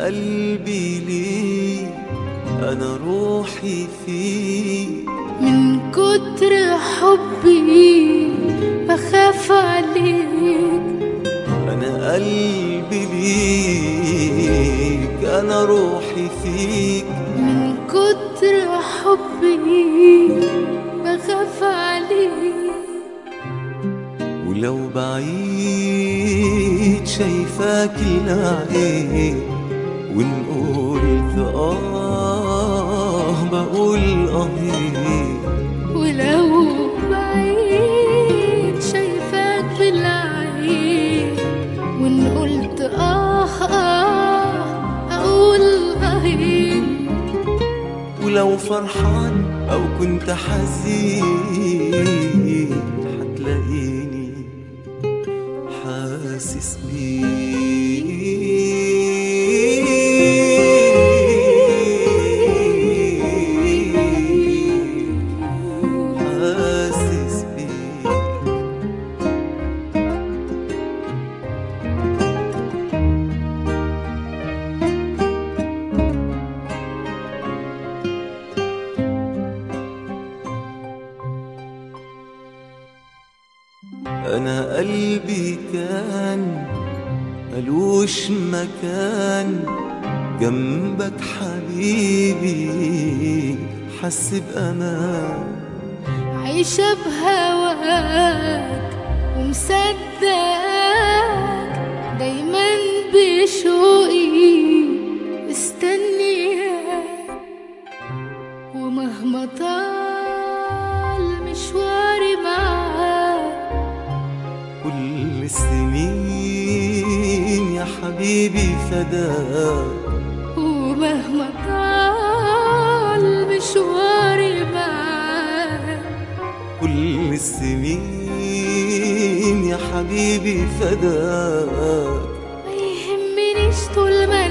قلبي ليك أنا روحي فيك من كتر حبي بخاف عليك أنا قلبي ليك أنا روحي فيك من كتر حبي بخاف عليك ولو بعيد شايفاك العين وإن قلت آه بقول آه ولو بعيد شايفاك بالعين وان قلت آه آه أقول آهين ولو فرحان أو كنت حزين هتلاقيني حاسس بيك حاسس بيك أنا قلبي كان ملوش مكان جنبك حبيبي حس بأمان عايشة بهواك ومصدقك دايما بشوقي مستنياك ومهما طال مشواري معاك كل السنين يا حبيبي فداك ومهما طال مشواري معاك كل السنين يا حبيبي فداك ما يهمنيش طول ما